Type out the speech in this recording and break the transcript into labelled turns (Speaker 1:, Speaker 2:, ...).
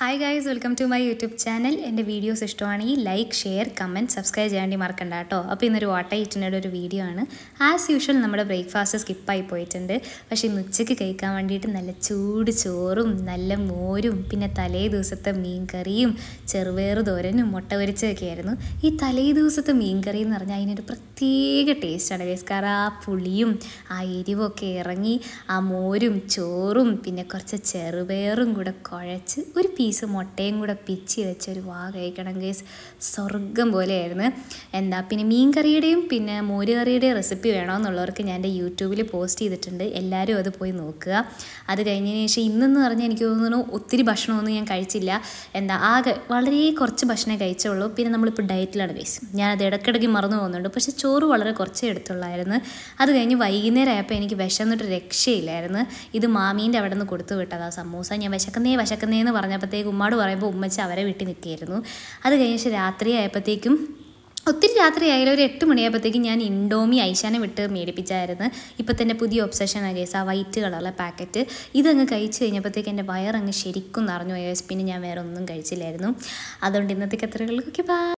Speaker 1: hi guys welcome to my YouTube channel എൻ്റെ videos ഇഷ്ടമാണെങ്കിൽ like share comment subscribe ചെയ്യാൻ വേണ്ടി മറക്കണ്ട കേട്ടോ അപ്പോൾ ഇന്നൊരു വാട്ട ഈറ്റിനയുടെ ഒരു വീഡിയോ ആണ് ആസ് യൂഷ്വൽ നമ്മുടെ ബ്രേക്ക്ഫാസ്റ്റ് സ്കിപ്പായി പോയിട്ടുണ്ട് പക്ഷേ ഇന്ന് ഉച്ചയ്ക്ക് കഴിക്കാൻ വേണ്ടിയിട്ട് നല്ല ചൂട് ചോറും നല്ല മോരും പിന്നെ തലേ ദിവസത്തെ മീൻ കറിയും ചെറുപയറ് തോരനും മുട്ട പൊരിച്ചതൊക്കെ ആയിരുന്നു ഈ തലേ ദിവസത്തെ മീൻ കറി എന്ന് പറഞ്ഞാൽ അതിനൊരു പ്രത്യേക ടേസ്റ്റാണ് ഗൈസ് കാരണം ആ പുളിയും ആ എരിവൊക്കെ ഇറങ്ങി ആ മോരും ചോറും പിന്നെ കുറച്ച് ചെറുപയറും കൂടെ കുഴച്ച് ഒരു പീസ് മുട്ടയും കൂടെ പിച്ചി വെച്ച് ഒരു വാ കഴിക്കണം ഗൈസ് സ്വർഗം പോലെയായിരുന്നു എന്താ പിന്നെ മീൻ കറിയുടെയും പിന്നെ മോര് കറിയുടെയും റെസിപ്പി വേണമെന്നുള്ളവർക്ക് ഞാൻ എൻ്റെ യൂട്യൂബിൽ പോസ്റ്റ് ചെയ്തിട്ടുണ്ട് എല്ലാവരും അത് പോയി നോക്കുക അത് കഴിഞ്ഞതിന് ശേഷം ഇന്നെന്ന് പറഞ്ഞാൽ എനിക്ക് തോന്നുന്നു ഒത്തിരി ഭക്ഷണമൊന്നും ഞാൻ കഴിച്ചില്ല എന്താ ആകെ വളരെ കുറച്ച് ഭക്ഷണമേ കഴിച്ചുള്ളൂ പിന്നെ നമ്മളിപ്പോൾ ഡയറ്റിലാണ് ഗൈസ് ഞാനത് ഇടയ്ക്കിടയ്ക്ക് മറന്നു പോകുന്നുണ്ട് പക്ഷേ ചോറ് വളരെ കുറച്ചേ എടുത്തുള്ളായിരുന്നു അത് കഴിഞ്ഞ് വൈകുന്നേരം ആയപ്പോൾ എനിക്ക് വിശന്നിട്ട് രക്ഷയില്ലായിരുന്നു ഇത് മാമീൻ്റെ അവിടെ നിന്ന് കൊടുത്തു വിട്ടതാ സമൂസ ഞാൻ വിശക്കുന്നേ വിശക്കുന്നേ എന്ന് പറഞ്ഞപ്പോഴത്തേക്ക് ഉമ്മാട് പറയുമ്പോൾ ഉമ്മച്ച അവരെ വീട്ടിൽ നിൽക്കുകയായിരുന്നു അത് കഴിഞ്ഞ ശേഷം രാത്രി ആയപ്പോഴത്തേക്കും ഒത്തിരി രാത്രി ആയാലും ഒരു എട്ട് മണിയായപ്പോഴത്തേക്കും ഞാൻ ഇൻഡോമി ഐശാനെ വിട്ട് മേടിപ്പിച്ചായിരുന്നു ഇപ്പം തന്നെ പുതിയ ഒബ്സഷൻ ആ കേസ് ആ വൈറ്റ് കളറിലെ പാക്കറ്റ് ഇതങ്ങ് കഴിച്ച് കഴിഞ്ഞപ്പോഴത്തേക്ക് എൻ്റെ വയറങ്ങ് ശരിക്കും നിറഞ്ഞു പോയ പിന്നെ ഞാൻ വേറെ ഒന്നും കഴിച്ചില്ലായിരുന്നു അതുകൊണ്ട് ഇന്നത്തേക്ക് അത്രയുള്ളൂ ഓക്കെ ബൈ